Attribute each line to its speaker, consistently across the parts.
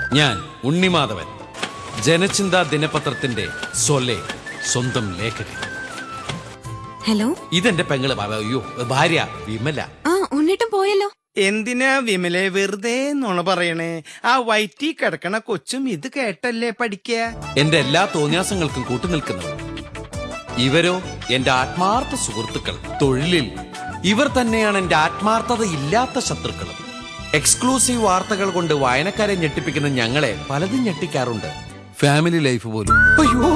Speaker 1: ഞാൻ ഉണ്ണിമാധവൻ ജനചിന്ത ദിനപത്രത്തിന്റെ സൊലെ സ്വന്തം ലേഖകൻ
Speaker 2: ഹലോ
Speaker 1: ഇതെന്റെ പെങ്ങള് ഭ- അയ്യോ ഭാര്യ വിമല
Speaker 2: ആ ഉണ്ണിട്ടും പോയല്ലോ
Speaker 3: എന്തിനാ വിമലെ വെറുതെ നുണ പറയണേ ആ വയറ്റി കിടക്കണ കൊച്ചും ഇത് കേട്ടല്ലേ പഠിക്ക
Speaker 1: എന്റെ എല്ലാ തോന്നിയാസങ്ങൾക്കും കൂട്ടുനിൽക്കുന്നവർ ഇവരോ എന്റെ ആത്മാർത്ഥ സുഹൃത്തുക്കൾ തൊഴിലിൽ ഇവർ തന്നെയാണ് എന്റെ ആത്മാർത്ഥത ഇല്ലാത്ത ശത്രുക്കളും എക്സ്ക്ലൂസീവ് വാർത്തകൾ കൊണ്ട് വായനക്കാരെ ഞെട്ടിപ്പിക്കുന്ന ഞങ്ങളെ പലതും ഞെട്ടിക്കാറുണ്ട് ഫാമിലി ലൈഫ് പോലും അയ്യോ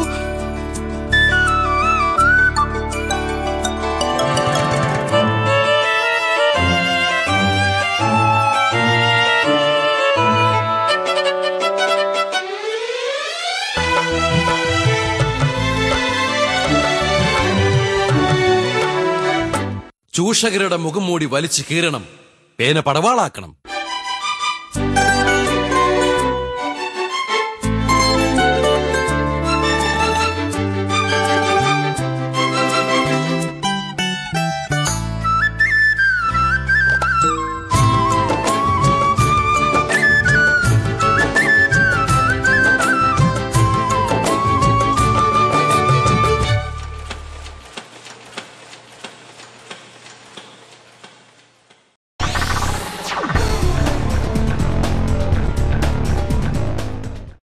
Speaker 1: ചൂഷകരുടെ മുഖം മൂടി വലിച്ചു കീറണം പേന പടവാളാക്കണം